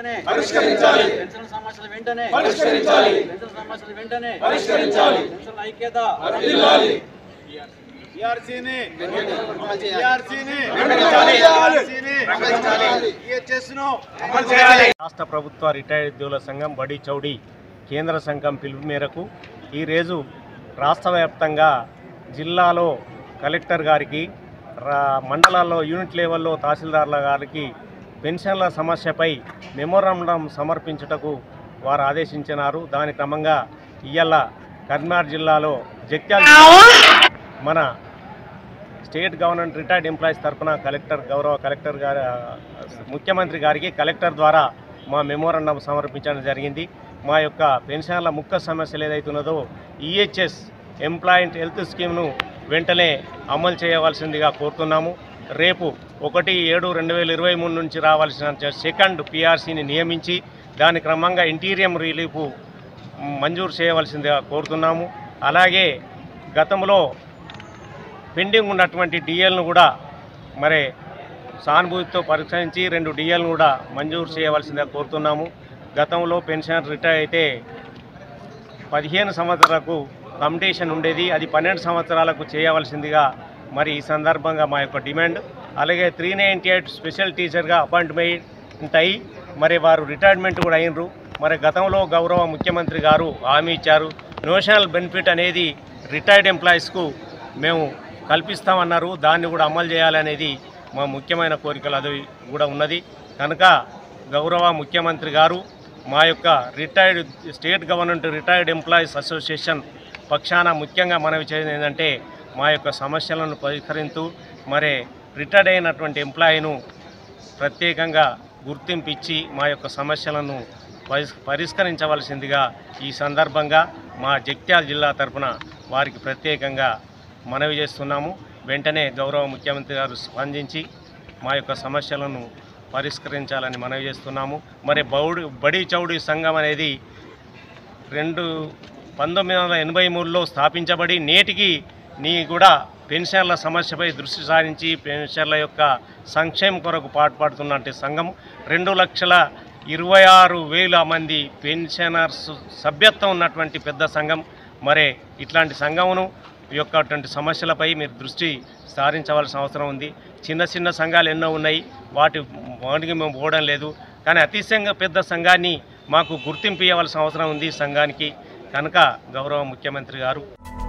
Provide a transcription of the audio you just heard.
వెంటనే పరిష్కరించాలి పెన్షన్ సమస్యలు వెంటనే పరిష్కరించాలి పెన్షన్ సమస్యలు వెంటనే పరిష్కరించాలి పెన్షన్ ఐక్యత వర్ధిల్లాలి టీఆర్సీని టీఆర్సీని టీఆర్సీని అమలు చేయాలి రాష్ట్ర ప్రభుత్వ రిటైర్డ్ ఉద్యోగుల సంఘం బడి చౌడి కేంద్ర సంఘం పిలుపు మేరకు ఈరోజు రాష్ట్ర వ్యాప్తంగా జిల్లాలో కలెక్టర్ గారికి రా- మండలాల్లో యూనిట్ లెవెల్లో తహసీల్దార్ల గారికి పెన్షన్ల సమస్యపై మెమోరాండం సమర్పించుటకు వారు ఆదేశించినారు దాని క్రమంగా ఇయ్యాల కరీంనగర్ జిల్లాలో జగిత్యాల మన స్టేట్ గవర్నమెంట్ రిటైర్డ్ ఎంప్లాయీస్ తరఫున కలెక్టర్ గౌరవ కలెక్టర్ గారి ముఖ్యమంత్రి గారికి కలెక్టర్ ద్వారా మా మెమోరాండం సమర్పించడం జరిగింది మా యొక్క పెన్షన్ల ముఖ్య సమస్యలు ఏదైతున్నదో ఈహెచ్ఎస్ ఎంప్లాయింట్ హెల్త్ స్కీమ్ను వెంటనే అమలు చేయవలసిందిగా కోరుతున్నాము రేపు ఒకటి ఏడు రెండు వేల ఇరవై మూడు నుంచి రావాల్సిన సెకండ్ పిఆర్సీని నియమించి దాని క్రమంగా ఇంటీరియం రిలీఫ్ మంజూరు చేయవలసిందిగా కోరుతున్నాము అలాగే గతంలో పెండింగ్ ఉన్నటువంటి డిఎల్ను కూడా మరి సానుభూతితో పరిశీలించి రెండు డిఎల్ను కూడా మంజూరు చేయవలసిందిగా కోరుతున్నాము గతంలో పెన్షన్ రిటైర్ అయితే పదిహేను సంవత్సరాలకు కమిటేషన్ ఉండేది అది పన్నెండు సంవత్సరాలకు చేయవలసిందిగా మరి ఈ సందర్భంగా మా యొక్క డిమాండ్ అలాగే త్రీ నైంటీ ఎయిట్ స్పెషల్ టీచర్గా అపాయింట్మెంట్ అయ్యి మరి వారు రిటైర్మెంట్ కూడా అయినరు మరి గతంలో గౌరవ ముఖ్యమంత్రి గారు హామీ ఇచ్చారు నోషనల్ బెనిఫిట్ అనేది రిటైర్డ్ ఎంప్లాయీస్కు మేము కల్పిస్తామన్నారు దాన్ని కూడా అమలు చేయాలనేది మా ముఖ్యమైన కోరికలు అది కూడా ఉన్నది కనుక గౌరవ ముఖ్యమంత్రి గారు మా యొక్క retired state government retired employees association పక్షాన ముఖ్యంగా మనవి చేయడం ఏంటంటే మా యొక్క సమస్యలను పరిష్కరించు మరి రిటైర్డ్ అయినటువంటి ఎంప్లాయీను ప్రత్యేకంగా గుర్తింపు ఇచ్చి మా యొక్క సమస్యలను పరిస్- పరిష్కరించవలసిందిగా ఈ సందర్భంగా మా జగిత్యాల జిల్లా తరపున వారికి ప్రత్యేకంగా మనవి చేస్తున్నాము వెంటనే గౌరవ ముఖ్యమంత్రి గారు స్పందించి మా యొక్క సమస్యలను పరిష్కరించాలని మనవి చేస్తున్నాము మరి బౌడి బడి చౌడి సంఘం అనేది రెండు పంతొమ్మిది వందల ఎనభై మూడులో స్థాపించబడి నేటికి నీ కూడా పెన్షన్ల సమస్యపై దృష్టి సారించి పెన్షన్ల యొక్క సంక్షేమం కొరకు పాటుపడుతున్నటువంటి సంఘం రెండు లక్షల ఇరవై ఆరు వేల మంది పెన్షనర్స్ సభ్యత్వం ఉన్నటువంటి పెద్ద సంఘం మరి ఇట్లాంటి సంఘమును ఈ యొక్కటువంటి సమస్యలపై మీరు దృష్టి సారించవలసిన అవసరం ఉంది చిన్న చిన్న సంఘాలు ఎన్నో ఉన్నాయి వాటి వాటికి మేము పోవడం లేదు కానీ అతిశయంగా పెద్ద సంఘాన్ని మాకు గుర్తింపు ఇవ్వవలసిన అవసరం ఉంది ఈ సంఘానికి కనుక గౌరవ ముఖ్యమంత్రి గారు